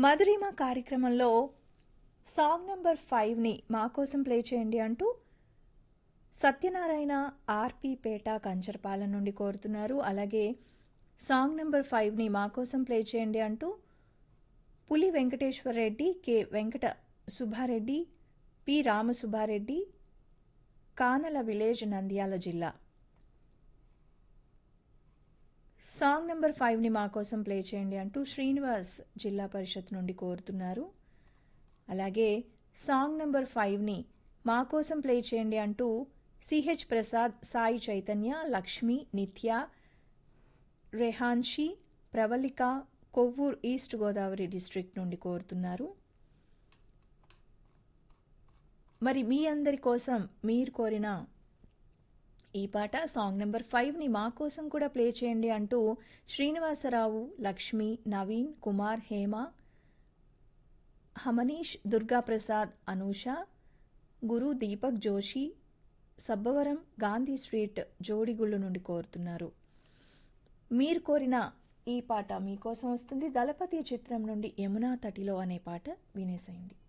మధురిమ కార్యక్రమంలో song number ఫైవ్ని మా కోసం ప్లే చేయండి అంటూ సత్యనారాయణ ఆర్పి పేట కంచరపాలెం నుండి కోరుతున్నారు అలాగే సాంగ్ నెంబర్ ఫైవ్ని మా కోసం ప్లే చేయండి అంటూ Puli Venkateswara Reddy K Venkata Subbareddy P Ramasubbareddy Kanala village Nandyal జిల్లా సాంగ్ నెంబర్ ఫైవ్ని మా కోసం ప్లే చేయండి అంటూ శ్రీనివాస్ జిల్లా పరిషత్ నుండి కోరుతున్నారు అలాగే సాంగ్ నెంబర్ ఫైవ్ని మా కోసం ప్లే చేయండి అంటూ CH Prasad Sai Chaitanya Lakshmi Nitya Rehanshi Pravalika Kovvur east Godavari district నుండి కోరుతున్నారు మరి మీ అందరి కోసం మీరు కోరిన ఈ పాట సాంగ్ నెంబర్ ఫైవ్ని మా కోసం కూడా ప్లే చేయండి అంటూ శ్రీనివాసరావు లక్ష్మి నవీన్ కుమార్ హేమ హమనీష్ దుర్గాప్రసాద్ అనూష గురు దీపక్ జోషి సబ్బవరం గాంధీ స్ట్రీట్ జోడిగుళ్ళు నుండి కోరుతున్నారు మీరు కోరిన ఈ పాట మీకోసం వస్తుంది దళపతి చిత్రం నుండి యమునా తటిలో అనే పాట వినేసేయండి